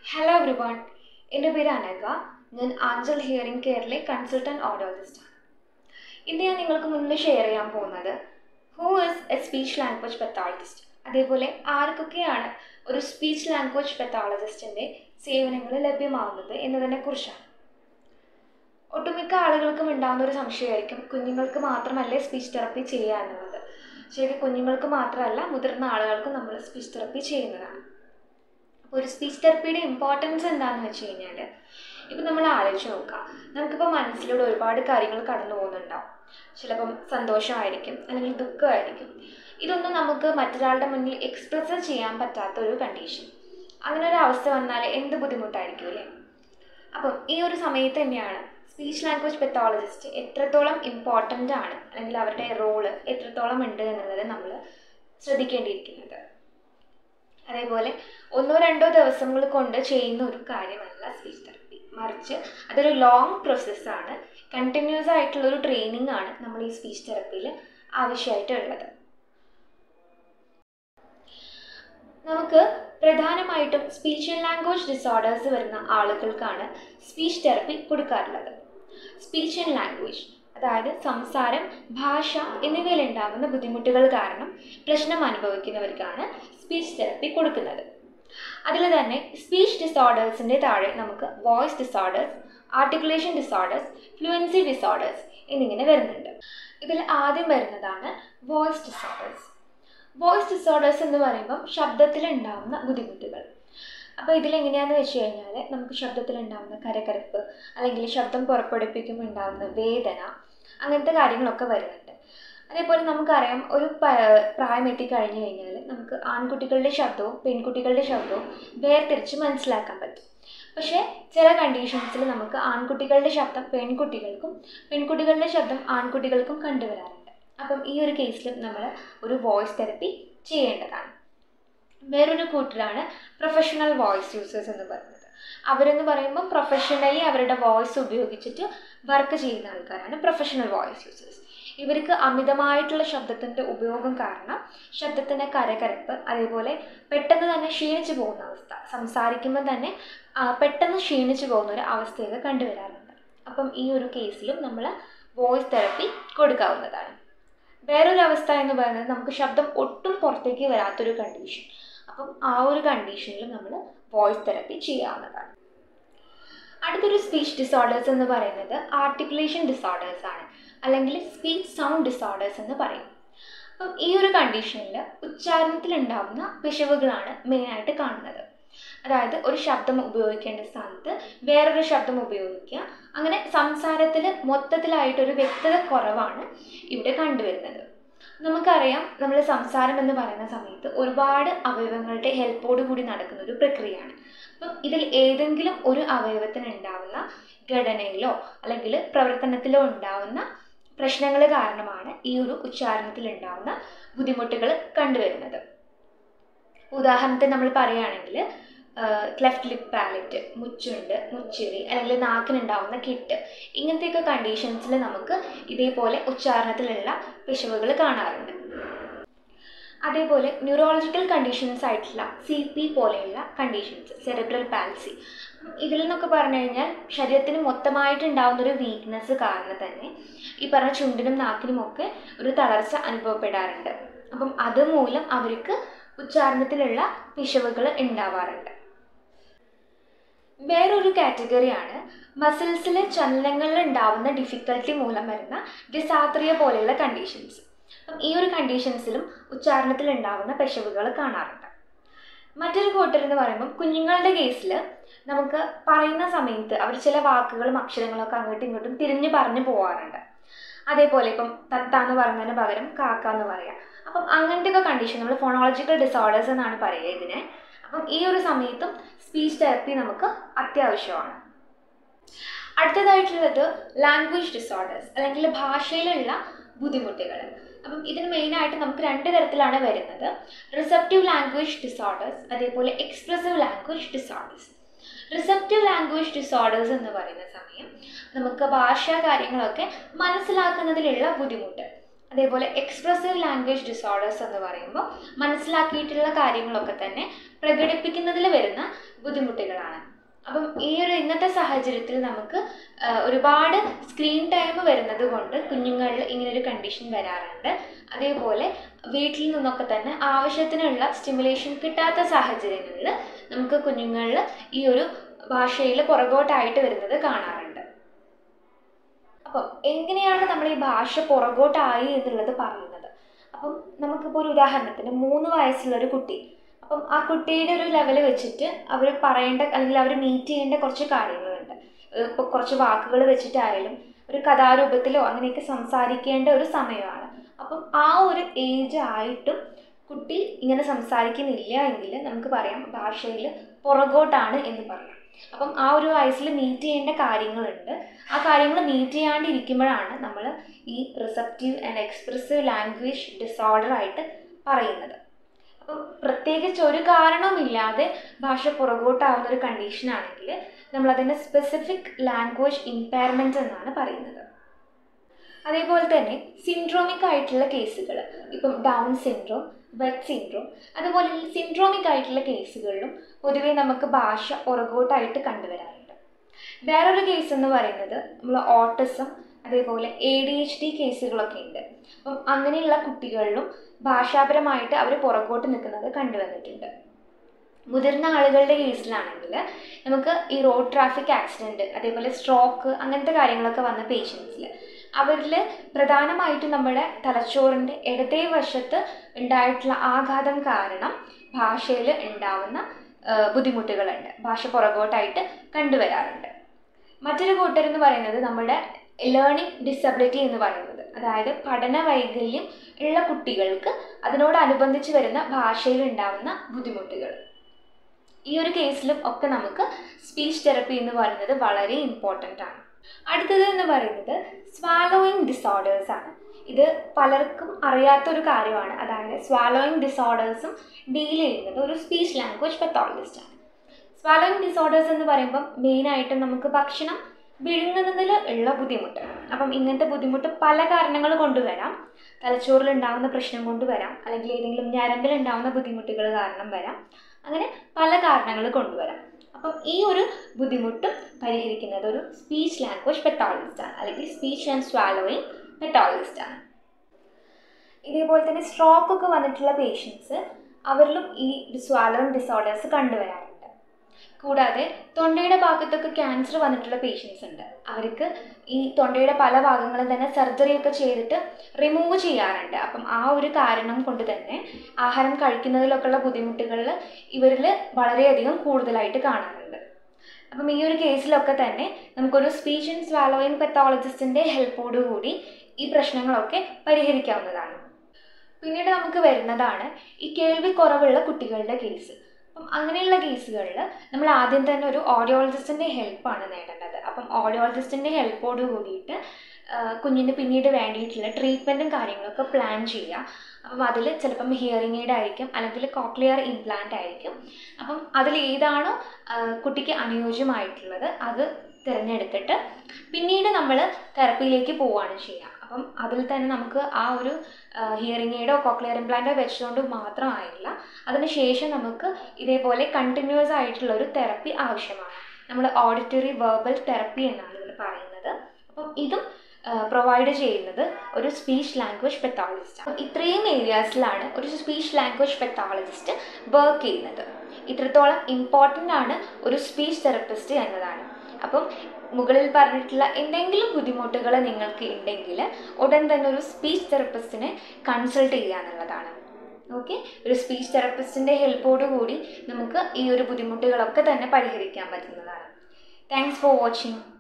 hello everyone എൻ്റെ പേര് അനഘ ഞാൻ ആഞ്ചൽ ഹിയറിംഗ് കെയറിലെ കൺസൾട്ടൻറ്റ് ഓഡിയോളജിസ്റ്റാണ് ഇന്ന് ഞാൻ നിങ്ങൾക്ക് മുന്നിൽ ഷെയർ ചെയ്യാൻ പോകുന്നത് who is A speech language pathologist അതേപോലെ ആർക്കൊക്കെയാണ് ഒരു സ്പീച്ച് ലാംഗ്വേജ് പെത്തോളജിസ്റ്റിൻ്റെ സേവനങ്ങൾ ലഭ്യമാവുന്നത് എന്നതിനെ കുറിച്ചാണ് ഒട്ടുമിക്ക ആളുകൾക്കും ഉണ്ടാകുന്ന ഒരു സംശയമായിരിക്കും കുഞ്ഞുങ്ങൾക്ക് മാത്രമല്ലേ സ്പീച്ച് തെറപ്പി ചെയ്യുക എന്നുള്ളത് ശരി കുഞ്ഞുങ്ങൾക്ക് മാത്രമല്ല മുതിർന്ന ആളുകൾക്കും നമ്മൾ സ്പീച്ച് തെറപ്പി ചെയ്യുന്നതാണ് അപ്പോൾ ഒരു സ്പീച്ച് തെറപ്പിയുടെ ഇമ്പോർട്ടൻസ് എന്താണെന്ന് വെച്ച് കഴിഞ്ഞാൽ ഇപ്പം നമ്മൾ ആലോചിച്ച് നോക്കാം നമുക്കിപ്പോൾ മനസ്സിലൂടെ ഒരുപാട് കാര്യങ്ങൾ കടന്നു പോകുന്നുണ്ടാവും ചിലപ്പം സന്തോഷമായിരിക്കും അല്ലെങ്കിൽ ദുഃഖമായിരിക്കും ഇതൊന്നും നമുക്ക് മറ്റൊരാളുടെ മുന്നിൽ എക്സ്പ്രസ് ചെയ്യാൻ പറ്റാത്ത ഒരു കണ്ടീഷൻ അങ്ങനെ ഒരു അവസ്ഥ വന്നാൽ എന്ത് ബുദ്ധിമുട്ടായിരിക്കും അല്ലേ അപ്പം ഈ ഒരു സമയത്ത് തന്നെയാണ് സ്പീച്ച് ലാംഗ്വേജ് പെത്തോളജിസ്റ്റ് എത്രത്തോളം ഇമ്പോർട്ടൻ്റ് ആണ് അല്ലെങ്കിൽ അവരുടെ റോള് എത്രത്തോളം ഉണ്ട് എന്നുള്ളത് നമ്മൾ ശ്രദ്ധിക്കേണ്ടിയിരിക്കുന്നത് അതേപോലെ ഒന്നോ രണ്ടോ ദിവസങ്ങൾ കൊണ്ട് ചെയ്യുന്ന ഒരു കാര്യമല്ല സ്പീച്ച് തെറപ്പി മറിച്ച് അതൊരു ലോങ് പ്രോസസ്സാണ് കണ്ടിന്യൂസ് ആയിട്ടുള്ള ഒരു ട്രെയിനിങ് ആണ് നമ്മൾ ഈ സ്പീച്ച് തെറപ്പിയിൽ ആവശ്യമായിട്ടുള്ളത് നമുക്ക് പ്രധാനമായിട്ടും സ്പീച്ച് ആൻഡ് ലാംഗ്വേജ് ഡിസോർഡേഴ്സ് വരുന്ന ആളുകൾക്കാണ് സ്പീച്ച് തെറപ്പി കൊടുക്കാറുള്ളത് സ്പീച്ച് ആൻഡ് ലാംഗ്വേജ് അതായത് സംസാരം ഭാഷ എന്നിവയിൽ ഉണ്ടാകുന്ന ബുദ്ധിമുട്ടുകൾ കാരണം പ്രശ്നം അനുഭവിക്കുന്നവർക്കാണ് സ്പീച്ച് തെറപ്പി കൊടുക്കുന്നത് അതിൽ തന്നെ സ്പീച്ച് ഡിസോർഡേഴ്സിൻ്റെ താഴെ നമുക്ക് voice disorders articulation disorders fluency disorders എന്നിങ്ങനെ വരുന്നുണ്ട് ഇതിൽ ആദ്യം വരുന്നതാണ് വോയിസ് ഡിസോർഡേഴ്സ് വോയിസ് ഡിസോർഡേഴ്സ് എന്ന് പറയുമ്പം ശബ്ദത്തിൽ ഉണ്ടാകുന്ന ബുദ്ധിമുട്ടുകൾ അപ്പോൾ ഇതിലെങ്ങനെയാണെന്ന് വെച്ച് കഴിഞ്ഞാൽ നമുക്ക് ശബ്ദത്തിൽ ഉണ്ടാകുന്ന കരകരപ്പ് അല്ലെങ്കിൽ ശബ്ദം പുറപ്പെടുപ്പിക്കുമ്പോൾ ഉണ്ടാകുന്ന വേദന അങ്ങനത്തെ കാര്യങ്ങളൊക്കെ വരുന്നുണ്ട് അതേപോലെ നമുക്കറിയാം ഒരു പ്രായം എത്തിക്കഴിഞ്ഞു കഴിഞ്ഞാൽ നമുക്ക് ആൺകുട്ടികളുടെ ശബ്ദവും പെൺകുട്ടികളുടെ ശബ്ദവും വേർതിരിച്ച് മനസ്സിലാക്കാൻ പറ്റും പക്ഷേ ചില കണ്ടീഷൻസിൽ നമുക്ക് ആൺകുട്ടികളുടെ ശബ്ദം പെൺകുട്ടികൾക്കും പെൺകുട്ടികളുടെ ശബ്ദം ആൺകുട്ടികൾക്കും കണ്ടുവരാറുണ്ട് അപ്പം ഈ ഒരു കേസിലും നമ്മൾ ഒരു വോയിസ് തെറപ്പി ചെയ്യേണ്ടതാണ് വേറൊരു കൂട്ടരാണ് പ്രൊഫഷണൽ വോയിസ് യൂസേഴ്സ് എന്ന് പറയുന്നത് അവരെന്ന് പറയുമ്പോൾ പ്രൊഫഷണലി അവരുടെ വോയിസ് ഉപയോഗിച്ചിട്ട് വർക്ക് ചെയ്യുന്ന ആൾക്കാരാണ് പ്രൊഫഷണൽ വോയിസ് യൂസേഴ്സ് ഇവർക്ക് അമിതമായിട്ടുള്ള ശബ്ദത്തിൻ്റെ ഉപയോഗം കാരണം ശബ്ദത്തിൻ്റെ കരകരപ്പ് അതേപോലെ പെട്ടെന്ന് തന്നെ ക്ഷീണിച്ചു പോകുന്ന അവസ്ഥ സംസാരിക്കുമ്പോൾ തന്നെ പെട്ടെന്ന് ക്ഷീണിച്ചു പോകുന്ന ഒരു അവസ്ഥയൊക്കെ കണ്ടുവരാറുണ്ട് അപ്പം ഈ ഒരു കേസിലും നമ്മൾ വോയിസ് തെറപ്പി കൊടുക്കാവുന്നതാണ് വേറൊരു അവസ്ഥ എന്ന് പറയുന്നത് നമുക്ക് ശബ്ദം ഒട്ടും പുറത്തേക്ക് വരാത്തൊരു കണ്ടീഷൻ അപ്പം ആ ഒരു കണ്ടീഷനിലും നമ്മൾ വോയിസ് തെറപ്പി ചെയ്യാവുന്നതാണ് അടുത്തൊരു സ്പീച്ച് ഡിസോർഡേഴ്സ് എന്ന് പറയുന്നത് ആർട്ടിക്കുലേഷൻ ഡിസോർഡേഴ്സ് ആണ് അല്ലെങ്കിൽ സ്പീച്ച് സൗണ്ട് ഡിസോർഡേഴ്സ് എന്ന് പറയും അപ്പം ഈ ഒരു കണ്ടീഷനിൽ ഉച്ചാരണത്തിലുണ്ടാകുന്ന പിശവുകളാണ് മെയിനായിട്ട് കാണുന്നത് അതായത് ഒരു ശബ്ദം ഉപയോഗിക്കേണ്ട സ്ഥാനത്ത് വേറൊരു ശബ്ദം ഉപയോഗിക്കുക അങ്ങനെ സംസാരത്തിൽ മൊത്തത്തിലായിട്ടൊരു വ്യക്തത കുറവാണ് ഇവിടെ കണ്ടുവരുന്നത് നമുക്കറിയാം നമ്മൾ സംസാരം എന്ന് പറയുന്ന സമയത്ത് ഒരുപാട് അവയവങ്ങളുടെ ഹെൽപ്പോട് കൂടി നടക്കുന്ന ഒരു പ്രക്രിയയാണ് അപ്പം ഇതിൽ ഏതെങ്കിലും ഒരു അവയവത്തിന് ഉണ്ടാവുന്ന ഘടനയിലോ അല്ലെങ്കിൽ പ്രവർത്തനത്തിലോ ഉണ്ടാവുന്ന പ്രശ്നങ്ങൾ കാരണമാണ് ഈ ഒരു ഉച്ചാരണത്തിൽ ഉണ്ടാവുന്ന ബുദ്ധിമുട്ടുകൾ കണ്ടുവരുന്നത് ഉദാഹരണത്തിന് നമ്മൾ പറയുകയാണെങ്കിൽ ക്ലെഫ്റ്റ് ലിപ് പാലറ്റ് മുച്ചുണ്ട് മുച്ചിരി അല്ലെങ്കിൽ നാക്കിനുണ്ടാവുന്ന കിട്ട് ഇങ്ങനത്തെയൊക്കെ കണ്ടീഷൻസിൽ നമുക്ക് ഇതേപോലെ ഉച്ചാരണത്തിലുള്ള പിശവുകൾ കാണാറുണ്ട് അതേപോലെ ന്യൂറോളജിക്കൽ കണ്ടീഷൻസ് ആയിട്ടുള്ള സി പി പോലെയുള്ള കണ്ടീഷൻസ് സെറിബ്രൽ പാൽസി ഇതിൽ നിന്നൊക്കെ പറഞ്ഞു കഴിഞ്ഞാൽ ശരീരത്തിന് മൊത്തമായിട്ട് ഉണ്ടാകുന്ന ഒരു വീക്ക്നെസ് കാരണം തന്നെ ഈ പറഞ്ഞ ചുണ്ടിനും നാക്കിനും ഒക്കെ ഒരു തളർച്ച അനുഭവപ്പെടാറുണ്ട് അപ്പം അതുമൂലം അവർക്ക് ഉച്ചാരണത്തിലുള്ള പിശവുകൾ ഉണ്ടാവാറുണ്ട് വേറൊരു കാറ്റഗറിയാണ് മസിൽസിലെ ചലനങ്ങളിൽ ഉണ്ടാവുന്ന ഡിഫിക്കൽട്ടി മൂലം വരുന്ന ഡിസാത്രിയ പോലെയുള്ള കണ്ടീഷൻസ് അപ്പം ഈ ഒരു കണ്ടീഷൻസിലും ഉച്ചാരണത്തിൽ ഉണ്ടാവുന്ന പിശവുകൾ കാണാറുണ്ട് മറ്റൊരു കൂട്ടർ എന്ന് പറയുമ്പം കുഞ്ഞുങ്ങളുടെ കേസിൽ നമുക്ക് പറയുന്ന സമയത്ത് അവർ ചില വാക്കുകളും അക്ഷരങ്ങളൊക്കെ അങ്ങോട്ടും ഇങ്ങോട്ടും തിരിഞ്ഞു പറഞ്ഞു പോകാറുണ്ട് അതേപോലെ ഇപ്പം തത്ത എന്ന് പറയുന്നതിന് പകരം കാക്ക എന്ന് പറയാം അപ്പം അങ്ങനത്തെയൊക്കെ കണ്ടീഷൻ നമ്മൾ ഫോണോളജിക്കൽ ഡിസോർഡേഴ്സ് എന്നാണ് പറയുക ഇതിനെ അപ്പം ഈ ഒരു സമയത്തും സ്പീച്ച് തെറപ്പി നമുക്ക് അത്യാവശ്യമാണ് അടുത്തതായിട്ടുള്ളത് ലാംഗ്വേജ് ഡിസോർഡേഴ്സ് അല്ലെങ്കിൽ ഭാഷയിലുള്ള ബുദ്ധിമുട്ടുകൾ അപ്പം ഇതിന് മെയിനായിട്ട് നമുക്ക് രണ്ട് തരത്തിലാണ് വരുന്നത് റിസപ്റ്റീവ് ലാംഗ്വേജ് ഡിസോർഡേഴ്സ് അതേപോലെ expressive language disorders receptive language disorders എന്ന് പറയുന്ന സമയം നമുക്ക് ഭാഷാ കാര്യങ്ങളൊക്കെ മനസ്സിലാക്കുന്നതിലുള്ള ബുദ്ധിമുട്ട് അതേപോലെ എക്സ്പ്രസീവ് ലാംഗ്വേജ് ഡിസോർഡേഴ്സ് എന്ന് പറയുമ്പോൾ മനസ്സിലാക്കിയിട്ടുള്ള കാര്യങ്ങളൊക്കെ തന്നെ പ്രകടിപ്പിക്കുന്നതിൽ വരുന്ന ബുദ്ധിമുട്ടുകളാണ് അപ്പം ഈ ഒരു ഇന്നത്തെ സാഹചര്യത്തിൽ നമുക്ക് ആ, ഒരുപാട് സ്ക്രീൻ ടൈം വരുന്നത് കൊണ്ട് കുഞ്ഞുങ്ങളിൽ ഇങ്ങനൊരു കണ്ടീഷൻ വരാറുണ്ട് അതേപോലെ വീട്ടിൽ നിന്നൊക്കെ തന്നെ ആവശ്യത്തിനുള്ള സ്റ്റിമുലേഷൻ കിട്ടാത്ത സാഹചര്യങ്ങളിൽ നമുക്ക് കുഞ്ഞുങ്ങളിൽ ഈ ഒരു ഭാഷയിൽ പുറകോട്ടായിട്ട് വരുന്നത് കാണാറുണ്ട് അപ്പം എങ്ങനെയാണ് നമ്മൾ ഈ ഭാഷ പുറകോട്ടായി എന്നുള്ളത് പറയുന്നത് അപ്പം നമുക്കിപ്പോൾ ഒരു ഉദാഹരണത്തിന് മൂന്ന് വയസ്സുള്ള ഒരു കുട്ടി അപ്പം ആ കുട്ടിയുടെ ഒരു ലെവൽ വെച്ചിട്ട് അവർ പറയേണ്ട അല്ലെങ്കിൽ അവർ മീറ്റ് ചെയ്യേണ്ട കുറച്ച് കാര്യങ്ങളുണ്ട് ഇപ്പോൾ കുറച്ച് വാക്കുകൾ വെച്ചിട്ടായാലും ഒരു കഥാരൂപത്തിലോ അങ്ങനെയൊക്കെ സംസാരിക്കേണ്ട ഒരു സമയമാണ് അപ്പം ആ ഒരു ഏജ് ആയിട്ടും കുട്ടി ഇങ്ങനെ സംസാരിക്കുന്നില്ല എങ്കിൽ നമുക്ക് പറയാം ഭാഷയിൽ പുറകോട്ടാണ് എന്ന് പറയാം അപ്പം ആ ഒരു വയസ്സിൽ മീറ്റ് ചെയ്യേണ്ട കാര്യങ്ങളുണ്ട് ആ കാര്യങ്ങൾ മീറ്റ് ചെയ്യാണ്ടിരിക്കുമ്പോഴാണ് നമ്മൾ ഈ receptive and expressive language disorder ആയിട്ട് പറയുന്നത് അപ്പം പ്രത്യേകിച്ച് ഒരു കാരണവുമില്ലാതെ ഭാഷ പുറകോട്ടാവുന്ന ഒരു കണ്ടീഷൻ ആണെങ്കിൽ നമ്മൾ അതിന് സ്പെസിഫിക് ലാംഗ്വേജ് ഇമ്പയർമെൻറ്റ് എന്നാണ് പറയുന്നത് അതേപോലെ തന്നെ സിൻഡ്രോമിക് ആയിട്ടുള്ള കേസുകൾ ഇപ്പം ഡൗൺ സിൻഡ്രോം വെറ്റ് സിൻഡ്രോം അതുപോലെ സിൻഡ്രോമിക് ആയിട്ടുള്ള കേസുകളിലും പൊതുവേ നമുക്ക് ഭാഷ പുറകോട്ടായിട്ട് കണ്ടുവരാറുണ്ട് വേറൊരു കേസ് എന്ന് പറയുന്നത് നമ്മൾ ഓട്ടിസം അതേപോലെ എ ഡി എച്ച് ഡി കേസുകളൊക്കെ ഉണ്ട് അപ്പം അങ്ങനെയുള്ള കുട്ടികളിലും ഭാഷാപരമായിട്ട് അവർ പുറകോട്ട് നിൽക്കുന്നത് കണ്ടുവന്നിട്ടുണ്ട് മുതിർന്ന ആളുകളുടെ കേസിലാണെങ്കിൽ നമുക്ക് ഈ റോഡ് ട്രാഫിക് ആക്സിഡൻറ്റ് അതേപോലെ സ്ട്രോക്ക് അങ്ങനത്തെ കാര്യങ്ങളൊക്കെ വന്ന പേഷ്യൻസിൽ അവരിൽ പ്രധാനമായിട്ടും നമ്മുടെ തലച്ചോറിൻ്റെ ഇടതേ വശത്ത് ഉണ്ടായിട്ടുള്ള ആഘാതം കാരണം ഭാഷയിൽ ഉണ്ടാവുന്ന ആ, ബുദ്ധിമുട്ടുകളുണ്ട് ഭാഷ പുറകോട്ടായിട്ട് കണ്ടുവരാറുണ്ട് മറ്റൊരു കൂട്ടരെന്ന് പറയുന്നത് നമ്മുടെ ലേണിംഗ് ഡിസബിലിറ്റി എന്ന് പറയുന്നത് അതായത് പഠന വൈകല്യം ഉള്ള കുട്ടികൾക്ക് അതിനോടനുബന്ധിച്ച് വരുന്ന ഭാഷയിൽ ഉണ്ടാവുന്ന ബുദ്ധിമുട്ടുകൾ ഈ ഒരു കേസിലും ഒക്കെ നമുക്ക് സ്പീച്ച് തെറപ്പി എന്ന് പറയുന്നത് വളരെ ഇമ്പോർട്ടൻ്റ് ആണ് അടുത്തത് എന്ന് പറയുന്നത് സ്വാലോയിങ് ഡിസോർഡേഴ്സ് ആണ് ഇത് പലർക്കും അറിയാത്തൊരു കാര്യമാണ് അതായത് സ്വാലോയിങ് ഡിസോർഡേഴ്സും ഡീൽ ചെയ്യുന്നത് ഒരു സ്പീച്ച് ലാംഗ്വേജ് പെത്തോളജിസ്റ്റ് ആണ് സ്വാലോയിങ് ഡിസോർഡേഴ്സ് എന്ന് പറയുമ്പം മെയിനായിട്ടും നമുക്ക് ഭക്ഷണം വിഴുങ്ങുന്നതിൽ ഉള്ള ബുദ്ധിമുട്ട് അപ്പം ഇങ്ങനത്തെ ബുദ്ധിമുട്ട് പല കാരണങ്ങൾ കൊണ്ടുവരാം തലച്ചോറിൽ ഉണ്ടാകുന്ന പ്രശ്നം കൊണ്ട് വരാം അല്ലെങ്കിൽ ഏതെങ്കിലും ഞരമ്പിൽ ഉണ്ടാകുന്ന ബുദ്ധിമുട്ടുകൾ കാരണം വരാം അങ്ങനെ പല കാരണങ്ങൾ കൊണ്ടുവരാം അപ്പം ഈ ഒരു ബുദ്ധിമുട്ടും പരിഹരിക്കുന്നത് ഒരു സ്പീച്ച് ലാംഗ്വേജ് പെത്തോളജിസ്റ്റ് ആണ് അല്ലെങ്കിൽ സ്പീച്ച് ആൻഡ് സ്വാലോയിങ് പെത്തോളജിസ്റ്റ് ആണ് ഇതേപോലെ തന്നെ സ്ട്രോക്ക് ഒക്കെ വന്നിട്ടുള്ള പേഷ്യൻസ് അവരിലും ഈ സ്വാലോയിങ് ഡിസോർഡേഴ്സ് കണ്ടുവരാറുണ്ട് കൂടാതെ തൊണ്ടയുടെ ഭാഗത്തൊക്കെ ക്യാൻസർ വന്നിട്ടുള്ള പേഷ്യൻസ് ഉണ്ട് അവർക്ക് ഈ തൊണ്ടയുടെ പല ഭാഗങ്ങളും തന്നെ സർജറി ഒക്കെ ചെയ്തിട്ട് റിമൂവ് ചെയ്യാറുണ്ട് അപ്പം ആ ഒരു കാരണം കൊണ്ട് തന്നെ ആഹാരം കഴിക്കുന്നതിലൊക്കെയുള്ള ബുദ്ധിമുട്ടുകൾ ഇവരിൽ വളരെയധികം കൂടുതലായിട്ട് കാണാറുണ്ട് അപ്പം ഈ ഒരു കേസിലൊക്കെ തന്നെ നമുക്കൊരു സ്പീച്ച് ആൻഡ് സ്വാലോയിങ് പെത്തോളജിസ്റ്റിൻ്റെ ഹെൽപ്പോടുകൂടി ഈ പ്രശ്നങ്ങളൊക്കെ പരിഹരിക്കാവുന്നതാണ് പിന്നീട് നമുക്ക് വരുന്നതാണ് ഈ കേൾവി കുറവുള്ള കുട്ടികളുടെ കേസ് അപ്പം അങ്ങനെയുള്ള കേസുകളിൽ നമ്മൾ ആദ്യം തന്നെ ഒരു ഓഡിയോളജിസ്റ്റിൻ്റെ ഹെൽപ്പാണ് നേടേണ്ടത് അപ്പം ഓഡിയോളജിസ്റ്റിൻ്റെ ഹെൽപ്പോട് കൂടിയിട്ട് ആ, കുഞ്ഞിന് പിന്നീട് വേണ്ടിയിട്ടുള്ള ട്രീറ്റ്മെൻറ്റും കാര്യങ്ങളൊക്കെ പ്ലാൻ ചെയ്യുക അപ്പം അതിൽ ചിലപ്പം ഹിയറിംഗ് എയ്ഡ് ആയിരിക്കും അല്ലെങ്കിൽ കോക്ലിയർ ഇംപ്ലാന്റ് ആയിരിക്കും അപ്പം അതിൽ ഏതാണോ ആ, കുട്ടിക്ക് അനുയോജ്യമായിട്ടുള്ളത് അത് തിരഞ്ഞെടുത്തിട്ട് പിന്നീട് നമ്മൾ തെറപ്പിയിലേക്ക് പോവുകയാണ് ചെയ്യുക അപ്പം അതിൽ തന്നെ നമുക്ക് ആ ഒരു ഹിയറിംഗ് എയ്ഡോ കോക്ലിയർ ഇംപ്ലാന്റോ വെച്ചുകൊണ്ട് മാത്രമായില്ല അതിനുശേഷം നമുക്ക് ഇതേപോലെ കണ്ടിന്യൂസ് ആയിട്ടുള്ള ഒരു തെറപ്പി ആവശ്യമാണ് നമ്മൾ ഓഡിറ്ററി വെർബൽ തെറപ്പി എന്നാണ് ഇതിൽ പറയുന്നത് അപ്പം ഇതും പ്രൊവൈഡ് ചെയ്യുന്നത് ഒരു സ്പീച്ച് ലാംഗ്വേജ് പെത്തോളജിസ്റ്റ് അപ്പം ഇത്രയും ഏരിയാസിലാണ് ഒരു സ്പീച്ച് ലാംഗ്വേജ് പെത്തോളജിസ്റ്റ് വർക്ക് ചെയ്യുന്നത് ഇത്രത്തോളം ഇമ്പോർട്ടൻ്റ് ആണ് ഒരു സ്പീച്ച് തെറപ്പിസ്റ്റ് എന്നതാണ് അപ്പം മുകളിൽ പറഞ്ഞിട്ടുള്ള എന്തെങ്കിലും ബുദ്ധിമുട്ടുകൾ നിങ്ങൾക്ക് ഉണ്ടെങ്കിൽ ഉടൻ തന്നെ ഒരു സ്പീച്ച് തെറപ്പിസ്റ്റിനെ കൺസൾട്ട് ചെയ്യുക എന്നുള്ളതാണ് ഓക്കെ ഒരു സ്പീച്ച് തെറപ്പിസ്റ്റിൻ്റെ ഹെൽപ്പോടു കൂടി നമുക്ക് ഈ ഒരു ബുദ്ധിമുട്ടുകളൊക്കെ തന്നെ പരിഹരിക്കാൻ പറ്റുന്നതാണ് താങ്ക്സ് ഫോർ വാച്ചിങ്